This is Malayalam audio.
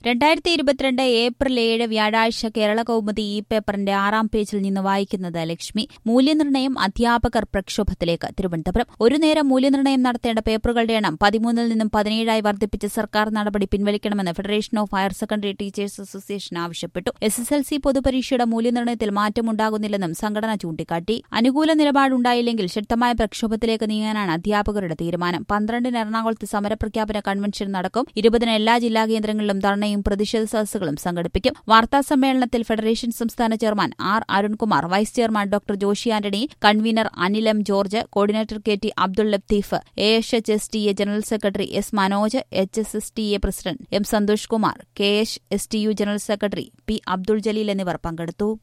രണ്ടായിരത്തി ഇരുപത്തിരണ്ട് ഏപ്രിൽ ഏഴ് വ്യാഴാഴ്ച കേരള കൗമുദി ഈ പേപ്പറിന്റെ ആറാം പേജിൽ നിന്ന് വായിക്കുന്നത് ലക്ഷ്മി മൂല്യനിർണ്ണയം അധ്യാപകർ പ്രക്ഷോഭത്തിലേക്ക് തിരുവനന്തപുരം ഒരു നേരം മൂല്യനിർണ്ണയം നടത്തേണ്ട പേപ്പറുകളുടെ എണ്ണം പതിമൂന്നിൽ നിന്നും പതിനേഴായി വർദ്ധിപ്പിച്ച് സർക്കാർ നടപടി പിൻവലിക്കണമെന്ന് federation of higher secondary teachers association ആവശ്യപ്പെട്ടു എസ് എസ് എൽ സി പൊതുപരീക്ഷയുടെ മൂല്യനിർണ്ണയത്തിൽ മാറ്റമുണ്ടാകുന്നില്ലെന്നും സംഘടന ചൂണ്ടിക്കാട്ടി അനുകൂല നിലപാടുണ്ടായില്ലെങ്കിൽ ശക്തമായ പ്രക്ഷോഭത്തിലേക്ക് നീങ്ങാനാണ് അധ്യാപകരുടെ തീരുമാനം പന്ത്രണ്ടിന് എറണാകുളത്ത് സമരപ്രഖ്യാപന കൺവെൻഷൻ നടക്കും ഇരുപതിന് എല്ലാ ജില്ലാ കേന്ദ്രങ്ങളിലും ധർണയും പ്രതിഷേധ സദസ്സുകളും സംഘടിപ്പിക്കും വാർത്താ സമ്മേളനത്തിൽ ഫെഡറേഷൻ സംസ്ഥാന chairman R Arunkumar vice chairman doctor Joshy Antony convener Anil M George coordinator K T Abdul Latheef A H H S T A general secretary S Manoj H S S T A president M Santhosh Kumar K H S T U general secretary P Abdul Jaleel എന്നിവർ പങ്കെടുത്തു